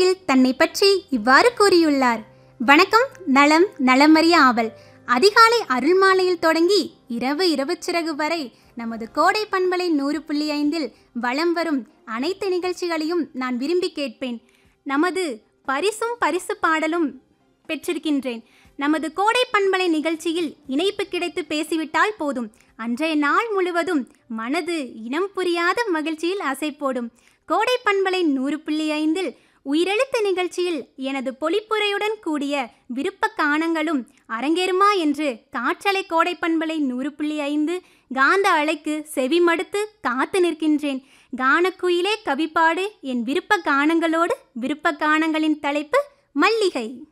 நிகழ்ச்சியில் தன்னை பற்றி இவ்வாறு கூறியுள்ளார் வணக்கம் நலம் நலமறிய ஆவல் அதிகாலை அருள்மாலையில் தொடங்கி இரவு இரவுச்சிறகு வரை நமது கோடை பண்பலை நூறு புள்ளி ஐந்தில் வலம் வரும் அனைத்து நிகழ்ச்சிகளையும் நான் விரும்பி கேட்பேன் நமது பரிசும் பரிசு பாடலும் பெற்றிருக்கின்றேன் நமது கோடை பண்பலை நிகழ்ச்சியில் இணைப்பு கிடைத்து பேசிவிட்டால் போதும் அன்றைய நாள் முழுவதும் மனது இனம் புரியாத மகிழ்ச்சியில் அசைப்போடும் கோடை பண்பலை நூறு புள்ளி ஐந்தில் உயிரெழுத்து நிகழ்ச்சியில் எனது பொலிப்புரையுடன் கூடிய விருப்ப காணங்களும் அரங்கேறுமா என்று காற்றலை கோடை பண்பலை நூறு புள்ளி ஐந்து காந்த அலைக்கு செவி மடுத்து காத்து நிற்கின்றேன் கானக்குயிலே கவிப்பாடு என் விருப்ப கானங்களோடு விருப்ப கானங்களின் தலைப்பு மல்லிகை